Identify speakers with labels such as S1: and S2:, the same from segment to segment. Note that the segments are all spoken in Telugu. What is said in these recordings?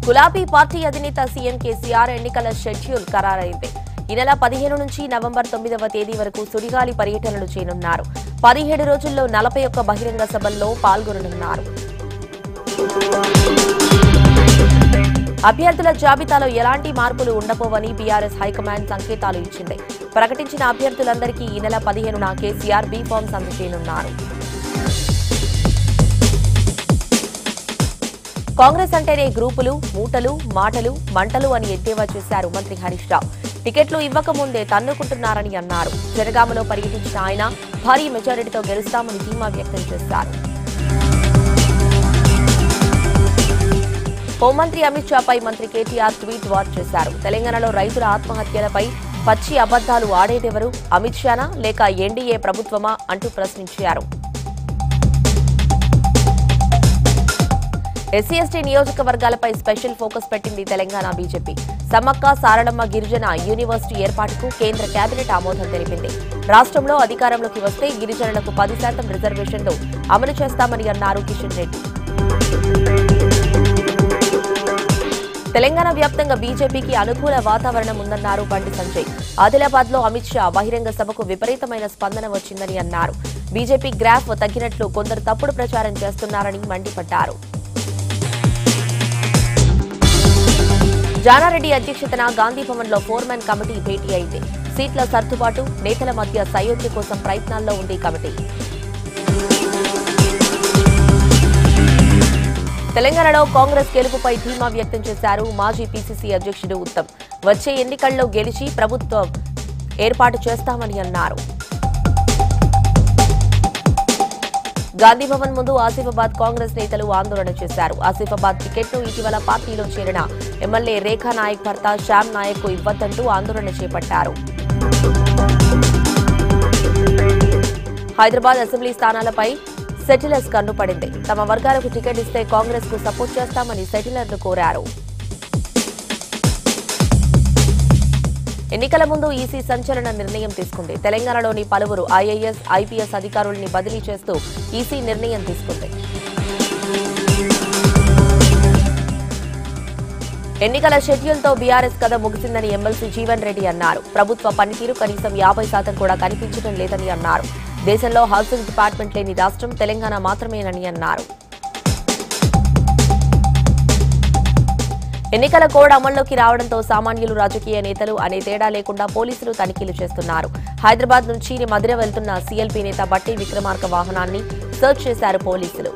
S1: గులాబీ పార్టీ అధినేత సీఎం కేసీఆర్ ఎన్నికల షెడ్యూల్ ఖరారైంది ఈ నెల పదిహేను నుంచి నవంబర్ తొమ్మిదవ తేదీ వరకు సుడిగాలి పర్యటనలు చేయనున్నారు పదిహేడు రోజుల్లో నలభై ఒక్క బహిరంగ సభల్లో పాల్గొననున్నారు అభ్యర్థుల జాబితాలో ఎలాంటి మార్పులు ఉండబోవని బీఆర్ఎస్ హైకమాండ్ సంకేతాలు ఇచ్చింది ప్రకటించిన అభ్యర్థులందరికీ ఈ నెల పదిహేనున కేసీఆర్ బీ ఫామ్స్ అందజేయనున్నారు కాంగ్రెస్ అంటేనే గ్రూపులు మూటలు మాటలు మంటలు అని ఎద్దేవా చేశారు మంత్రి హరీష్ రావు టికెట్లు ఇవ్వకముందే తన్నుకుంటున్నారని అన్నారు జనగామలో పర్యటించిన ఆయన భారీ మెజారిటీతో గెలుస్తామని ధీమా వ్యక్తం చేశారు హోంమంత్రి అమిత్ షాపై మంత్రి కేటీఆర్ ట్వీట్ వార్ చేశారు తెలంగాణలో రైతుల ఆత్మహత్యలపై పచ్చి అబద్దాలు ఆడేదెవరు అమిత్ షానా లేక ఎన్డీఏ ప్రభుత్వమా అంటూ ప్రశ్నించారు ఎస్సీ ఎస్టీ నియోజకవర్గాలపై స్పెషల్ ఫోకస్ పెట్టింది తెలంగాణ బీజేపీ సమ్మక్క సారళమ్మ గిరిజన యూనివర్సిటీ ఏర్పాటుకు కేంద్ర కేబినెట్ ఆమోదం తెలిపింది రాష్ట్రంలో అధికారంలోకి వస్తే గిరిజనులకు పది శాతం రిజర్వేషన్లు అమలు చేస్తామని అన్నారు కిషన్ రెడ్డి తెలంగాణ వ్యాప్తంగా బీజేపీకి అనుకూల వాతావరణం ఉందన్నారు బండి సంజయ్ ఆదిలాబాద్ లో అమిత్ షా బహిరంగ సభకు విపరీతమైన స్పందన వచ్చిందని అన్నారు బీజేపీ గ్రాఫ్ తగ్గినట్లు కొందరు తప్పుడు ప్రచారం చేస్తున్నారని మండిపడ్డారు జానారెడ్డి అధ్యక్షతన గాంధీ భవన్ లో ఫోర్మెన్ కమిటీ భేటీ అయింది సీట్ల సర్దుబాటు నేతల మధ్య సయోధ్య కోసం ప్రయత్నాల్లో ఉంది కమిటీ తెలంగాణలో కాంగ్రెస్ గెలుపుపై ధీమా వ్యక్తం చేశారు మాజీ పీసీసీ అధ్యక్షుడు ఉత్తమ్ వచ్చే ఎన్నికల్లో గెలిచి ప్రభుత్వం ఏర్పాటు చేస్తామని అన్నారు గాంధీభవన్ ముందు ఆసిఫాబాద్ కాంగ్రెస్ నేతలు ఆందోళన చేశారు ఆసిఫాబాద్ టికెట్ను ఇటీవల పార్టీలో చేరిన ఎమ్మెల్యే రేఖా నాయక్ భర్త శ్యామ్ నాయక్ కు ఇవ్వద్దంటూ ఆందోళన చేపట్టారు హైదరాబాద్ అసెంబ్లీ స్థానాలపై సెటిలర్స్ కన్నుపడింది తమ వర్గాలకు టికెట్ ఇస్తే కాంగ్రెస్ కు సపోర్ట్ చేస్తామని సెటిలర్లు కోరారు ఎన్నికల ముందు ఈసీ సంచలన నిర్ణయం తీసుకుంది తెలంగాణలోని పలువురు ఐఏఎస్ ఐపీఎస్ అధికారుల్ని బదిలీ చేస్తూ ఈసీ నిర్ణయం తీసుకుంది ఎన్నికల షెడ్యూల్తో బీఆర్ఎస్ కథ ముగిసిందని ఎమ్మెల్సీ జీవన్ రెడ్డి అన్నారు ప్రభుత్వ పనితీరు కనీసం యాభై శాతం కూడా కనిపించడం లేదని అన్నారు దేశంలో హౌసింగ్ డిపార్ట్మెంట్ లేని రాష్ట్రం తెలంగాణ మాత్రమేనని అన్నారు ఎన్నికల కోడ్ అమల్లోకి రావడంతో సామాన్యులు రాజకీయ నేతలు అనే తేడా లేకుండా పోలీసులు తనిఖీలు చేస్తున్నారు హైదరాబాద్ నుంచి మధుర వెళ్తున్న సీఎల్పీ నేత బట్టి విక్రమార్క వాహనాన్ని సర్చ్ చేశారు పోలీసులు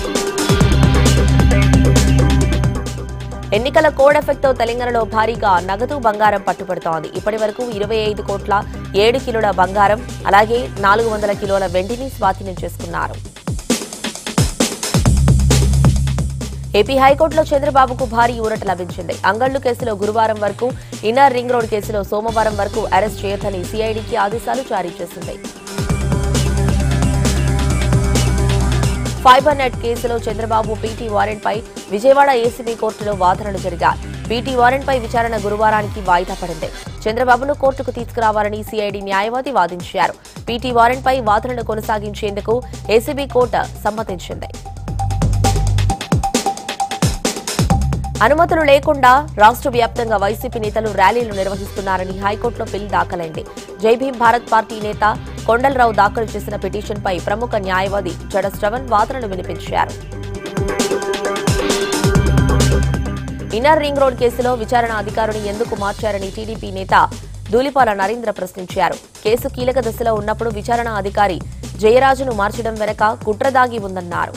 S1: ఎన్నికల కోడ్ ఎఫెక్ట్ తో తెలంగాణలో భారీగా నగదు బంగారం పట్టుబడుతోంది ఇప్పటి వరకు ఇరవై ఐదు కోట్ల ఏడు కిలోల బంగారం అలాగే నాలుగు వందల కిలోల వెండిని స్వాధీనం చేసుకున్నారు ఏపీ హైకోర్టులో చంద్రబాబుకు భారీ ఊరట లభించింది అంగళ్లు కేసులో గురువారం వరకు ఇన్నర్ రింగ్ రోడ్ కేసులో సోమవారం వరకు అరెస్ట్ చేయొద్దని సిఐడికి ఆదేశాలు జారీ చేసింది ఫైబర్ నెట్ కేసులో చంద్రబాబు పీటీ వారెంట్ పై విజయవాడ ఏసీబీ కోర్టులో వాదనలు జరిగాయి పీటీ వారెంట్ పై విచారణ గురువారానికి వాయిదా పడింది చంద్రబాబును కోర్టుకు తీసుకురావాలని సిఐడి న్యాయవాది వాదించారు పీటీ వారెంట్ పై వాదనలు కొనసాగించేందుకు ఏసీబీ కోర్టు సమ్మతించింది అనుమతులు లేకుండా రాష్ట్ర వ్యాప్తంగా వైసీపీ నేతలు ర్యాలీలు నిర్వహిస్తున్నారని హైకోర్టులో బిల్ దాఖలైంది జై భీం భారత్ పార్టీ నేత కొండలరావు దాఖలు చేసిన పిటిషన్పై ప్రముఖ న్యాయవాది జడ శ్రవణ్ వాదనలు వినిపించారు ఇన్నర్ రింగ్ రోడ్ కేసులో విచారణ అధికారిని ఎందుకు మార్చారని టీడీపీ నేత ధూళిపాల నరేంద్ర ప్రశ్నించారు కేసు కీలక దశలో ఉన్నప్పుడు విచారణ అధికారి జయరాజును మార్చడం వెనక కుట్ర దాగి ఉందన్నారు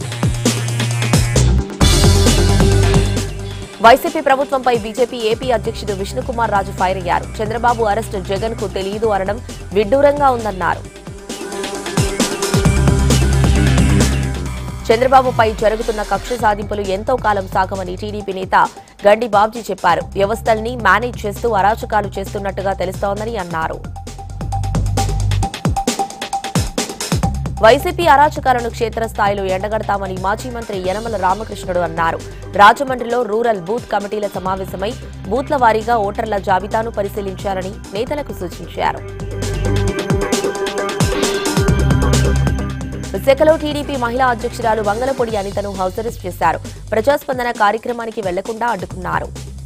S1: వైసీపీ ప్రభుత్వంపై బీజేపీ ఏపీ అధ్యక్షుడు విష్ణుకుమార్ రాజు ఫైర్ అయ్యారు చంద్రబాబు అరెస్టు జగన్ కు తెలియదు అనడం విడ్డూరంగా ఉందన్నారు చంద్రబాబుపై జరుగుతున్న కక్ష సాధింపులు ఎంతో కాలం సాగమని టీడీపీ నేత గండి బాబ్జీ చెప్పారు వ్యవస్థల్ని మేనేజ్ చేస్తూ అరాచకాలు చేస్తున్నట్టుగా తెలుస్తోందని అన్నారు వైసీపీ అరాచకాలను క్షేత్రస్థాయిలో ఎండగడతామని మాజీ మంత్రి యనమల రామకృష్ణుడు అన్నారు రాజమండ్రిలో రూరల్ బూత్ కమిటీల సమావేశమై బూత్ల వారీగా ఓటర్ల జాబితాను పరిశీలించాలని నేతలకు సూచించారు విశాఖలో టీడీపీ మహిళా అధ్యక్షురాలు వంగలపొడి అనితను హౌస్ అరెస్ట్ చేశారు ప్రజాస్పందన కార్యక్రమానికి వెళ్లకుండా అడ్డుకున్నారు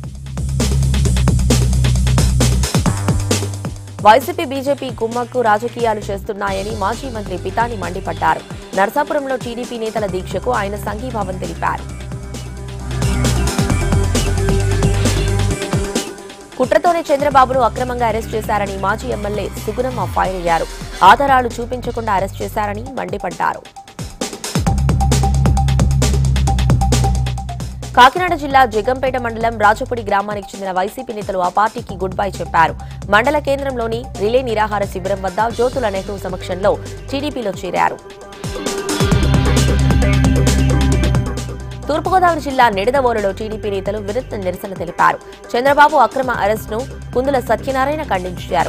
S1: వైసీపీ బీజేపీ కుమ్మక్కు రాజకీయాలు చేస్తున్నాయని మాజీ మంత్రి పితాని మండిపడ్డారు నర్సాపురంలో టీడీపీ నేతల దీక్షకు ఆయన సంఘీభావం తెలిపారు కుట్రతోనే చంద్రబాబును అక్రమంగా అరెస్ట్ చేశారని మాజీ ఎమ్మెల్యే సుగుణమ్మ ఫైర్ అయ్యారు ఆధారాలు చూపించకుండా అరెస్ట్ చేశారని మండిపడ్డారు కాకినాడ జిల్లా జగ్గంపేట మండలం రాజపూడి గ్రామానికి చెందిన వైసీపీ నేతలు ఆ పార్టీకి గుడ్ బై చెప్పారు మండల కేంద్రంలోని రిలే నిరాహార శిబిరం వద్ద జ్యోతుల నెహ్రూ సమక్షంలో టీడీపీలో చేరారు తూర్పుగోదావరి జిల్లా నిడదవోలులో టీడీపీ నేతలు వినూత్న నిరసన తెలిపారు చంద్రబాబు అక్రమ అరెస్టును కుందుల సత్యనారాయణ ఖండించారు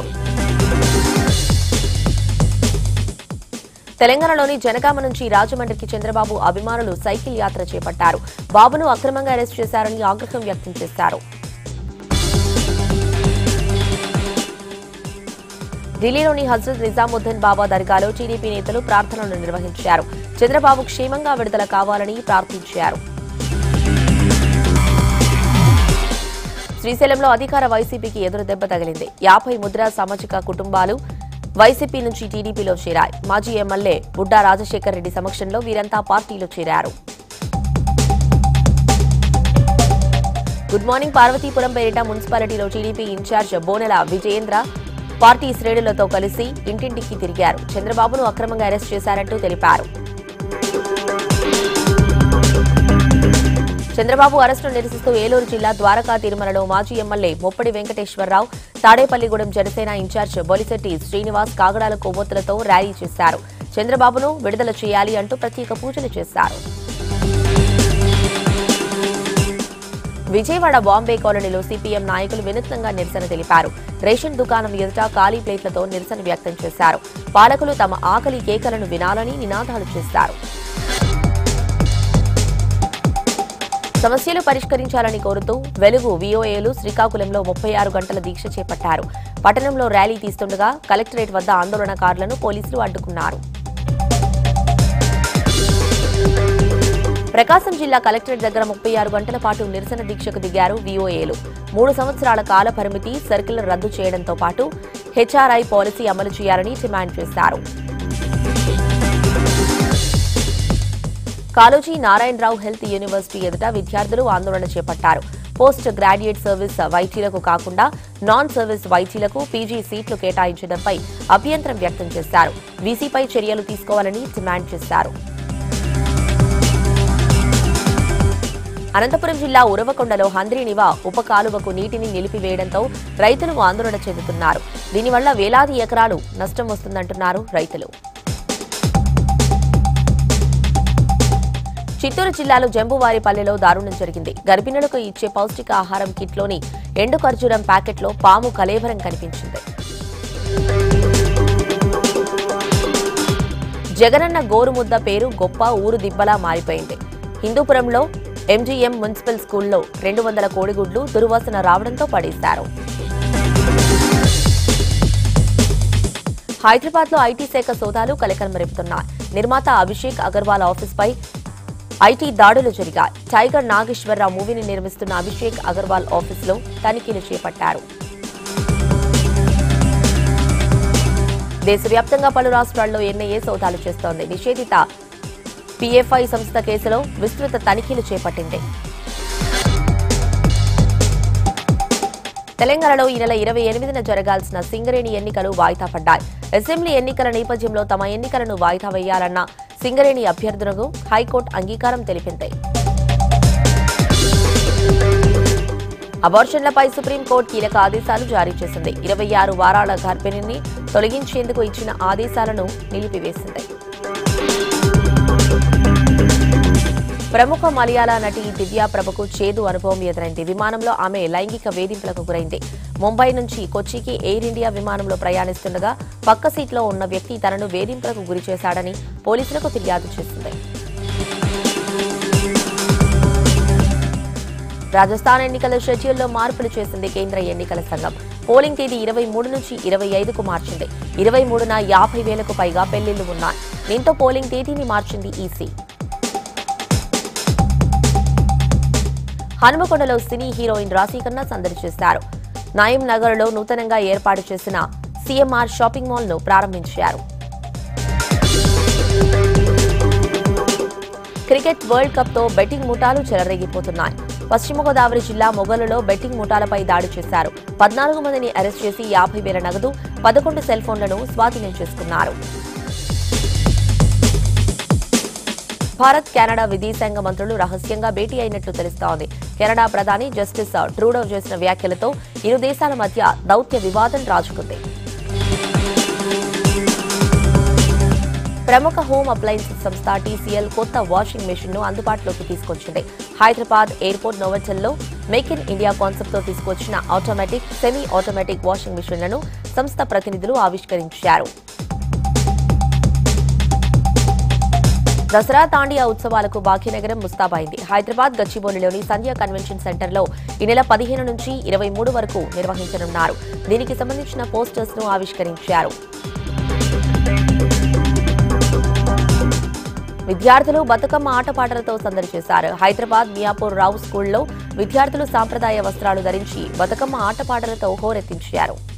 S1: తెలంగాణలోని జనగామ నుంచి రాజమండ్రికి చంద్రబాబు అభిమానులు సైకిల్ యాత్ర చేపట్టారు బాబును అక్రమంగా అరెస్ట్ చేశారని ఆగ్రహం వ్యక్తం చేశారు ఢిల్లీలోని హజరత్ నిజాముద్దీన్ బాబా దర్గాలో టీడీపీ నేతలు ప్రార్థనలు నిర్వహించారు చంద్రబాబు క్షేమంగా విడుదల కావాలని ప్రార్థించారు శ్రీశైలంలో అధికార వైసీపీకి ఎదురు దెబ్బ తగిలింది యాభై ముద్రా సామాజిక కుటుంబాలు వైసీపీ నుంచి టీడీపీలో చేరాయి మాజీ ఎమ్మెల్యే బుడ్డా రాజశేఖర్ రెడ్డి సమక్షంలో వీరంతా పార్టీలో చేరారు గుడ్ మార్నింగ్ పార్వతీపురం పేరిట మున్సిపాలిటీలో TDP incharge Bonela Vijayendra party శ్రేణులతో కలిసి ఇంటింటికి తిరిగారు చంద్రబాబును అక్రమంగా అరెస్ట్ చేశారంటూ తెలిపారు చంద్రబాబు అరెస్టును నిరసిస్తూ ఏలూరు జిల్లా ద్వారకా తిరుమలలో మాజీ ఎమ్మెల్యే ముప్పడి వెంకటేశ్వరరావు తాడేపల్లిగూడెం జనసేన ఇన్ఛార్జ్ బొలిశెట్టి శ్రీనివాస్ కాగడాల కొవ్వొత్తులతో ర్యాలీ చేశారు చంద్రబాబును విడుదల చేయాలి అంటూ ప్రత్యేక పూజలు చేశారు విజయవాడ బాంబే కాలనీలో సిపిఎం నాయకులు వినూత్నంగా నిరసన తెలిపారు రేషన్ దుకాణం ఎదుట ఖాళీ ప్లేట్లతో నిరసన వ్యక్తం చేశారు పాలకులు తమ ఆకలి కేకలను వినాలని నినాదాలు చేశారు సమస్యలు పరిష్కరించాలని కోరుతూ వెలుగు విఓఏలు శ్రీకాకుళంలో ముప్పై ఆరు గంటల దీక్ష చేపట్టారు పట్టణంలో ర్యాలీ తీస్తుండగా కలెక్టరేట్ వద్ద ఆందోళనకారులను పోలీసులు అడ్డుకున్నారు ప్రకాశం జిల్లా కలెక్టరేట్ దగ్గర ముప్పై ఆరు గంటల పాటు నిరసన దీక్షకు దిగారు విఓఏలు మూడు సంవత్సరాల కాల పరిమితి సర్కిల్ రద్దు చేయడంతో పాటు హెచ్ఆర్ఐ పాలసీ అమలు చేయాలని డిమాండ్ చేశారు కాలోజీ నారాయణరావు హెల్త్ యూనివర్సిటీ ఎదుట విద్యార్థులు ఆందోళన చేపట్టారు పోస్ట్ గ్రాడ్యుయేట్ సర్వీస్ వైద్యులకు కాకుండా నాన్ సర్వీస్ వైద్యులకు పీజీ సీట్లు కేటాయించడంపై అభ్యంతరం వ్యక్తం చేశారు వీసీపై చర్యలు తీసుకోవాలని డిమాండ్ చేశారు అనంతపురం జిల్లా ఉరవకొండలో హంద్రీనివా ఉప కాలువకు నీటిని నిలిపివేయడంతో రైతులు ఆందోళన చెందుతున్నారు దీనివల్ల వేలాది ఎకరాలు నష్టం వస్తుందంటున్నారు రైతులు చిత్తూరు జిల్లాలో జంబువారిపల్లెలో దారుణం జరిగింది గర్భిణులకు ఇచ్చే పౌష్టిక ఆహారం కిట్లోని ఎండు ఖర్జూరం ప్యాకెట్లో పాము కలేవరం కనిపించింది జగనన్న గోరుముద్ద పేరు గొప్ప ఊరు దిబ్బలా మారిపోయింది హిందూపురంలో ఎంజీఎం మున్సిపల్ స్కూల్లో రెండు వందల కోడిగుడ్లు దుర్వాసన రావడంతో పడేశారు హైదరాబాద్ లో ఐటీ శాఖ సోదాలు కలకలం రేపుతున్నాయి నిర్మాత అభిషేక్ అగర్వాల్ ఆఫీస్ పై ఐటీ దాడులు జరిగాయి టైగర్ నాగేశ్వరరావు మూవీని నిర్మిస్తున్న అభిషేక్ అగర్వాల్ ఆఫీసులో తనిఖీలు చేపట్టారు దేశవ్యాప్తంగా పలు రాష్ట్రాల్లో ఎన్ఐఏ సోదాలు చేస్తోంది నిషేధిత పీఎఫ్ఐ సంస్థ కేసులో విస్తృత తనిఖీలు చేపట్టింది తెలంగాణలో ఈ నెల ఇరవై ఎనిమిదిన జరగాల్సిన సింగరేణి ఎన్నికలు వాయిదా పడ్డాయి అసెంబ్లీ ఎన్నికల నేపథ్యంలో తమ ఎన్నికలను వాయిదా వేయాలన్న సింగరేణి అభ్యర్థులకు హైకోర్టు అంగీకారం తెలిపింది అబార్షన్లపై సుప్రీంకోర్టు కీలక ఆదేశాలు జారీ చేసింది ఇరవై ఆరు వారాల గర్భిణిని తొలగించేందుకు ఇచ్చిన ఆదేశాలను నిలిపివేసింది ప్రముఖ మలయాళ నటి దివ్యా ప్రభకు చేదు అనుభవం ఎదురైంది విమానంలో ఆమె లైంగిక వేధింపులకు గురైంది ముంబై నుంచి కొచ్చికి ఎయిర్ ఇండియా విమానంలో ప్రయాణిస్తుండగా పక్క సీట్లో ఉన్న వ్యక్తి తనను వేధింపులకు గురి చేశాడని పోలీసులకు ఫిర్యాదు చేసింది రాజస్థాన్ ఎన్నికల షెడ్యూల్లో మార్పులు చేసింది కేంద్ర ఎన్నికల సంఘం పోలింగ్ తేదీ ఇరవై మూడు నుంచి ఇరవై ఐదుకు మార్చింది ఇరవై మూడున యాభై వేలకు పైగా పెళ్లిళ్లు ఉన్నాయి దీంతో పోలింగ్ తేదీని మార్చింది ఈసీ హనుమకొండలో సినీ హీరోయిన్ రాశీఖన్నా సందడి చేశారు నాయం నగర్లో నూతనంగా ఏర్పాటు చేసిన సీఎంఆర్ షాపింగ్ మాల్ ను ప్రారంభించారు క్రికెట్ వరల్డ్ కప్ తో బెట్టింగ్ ముఠాలు చెలరేగిపోతున్నాయి పశ్చిమ గోదావరి జిల్లా మొగలులో బెట్టింగ్ ముఠాలపై దాడి చేశారు పద్నాలుగు మందిని అరెస్ట్ చేసి యాభై వేల నగదు పదకొండు సెల్ ఫోన్లను స్వాధీనం చేసుకున్నారు భారత్ కెనడా విదేశాంగ మంత్రులు రహస్యంగా భేటీ అయినట్లు తెలుస్తోంది కెనడా ప్రధాని జస్టిస్ ట్రూడో చేసిన వ్యాఖ్యలతో ఇరు దేశాల మధ్య దౌత్య వివాదం రాజుకుంది ప్రముఖ హోమ్ అప్లయన్సెస్ సంస్థ టీసీఎల్ కొత్త వాషింగ్ మెషిన్ ను అందుబాటులోకి తీసుకొచ్చింది హైదరాబాద్ ఎయిర్పోర్ట్ నోవెటల్లో మేక్ ఇన్ ఇండియా కాన్సెప్ట్ తో తీసుకొచ్చిన ఆటోమేటిక్ సెమీ ఆటోమేటిక్ వాషింగ్ మెషిన్లను సంస్థ ప్రతినిధులు ఆవిష్కరించారు దసరా తాండియా ఉత్సవాలకు భాగ్యనగరం ముస్తాబైంది హైదరాబాద్ గచ్చిబౌలిలోని సంధ్య కన్వెన్షన్ సెంటర్లో ఈ నెల పదిహేను నుంచి ఇరవై మూడు వరకు నిర్వహించనున్నారు దీనికి సంబంధించిన పోస్టర్స్ ను ఆవిష్కరించారు విద్యార్థులు బతుకమ్మ ఆటపాటలతో సందడి చేశారు హైదరాబాద్ మియాపూర్ రావు స్కూల్లో విద్యార్థులు సాంప్రదాయ వస్త్రాలు ధరించి బతుకమ్మ ఆటపాటలతో హోరెత్తించారు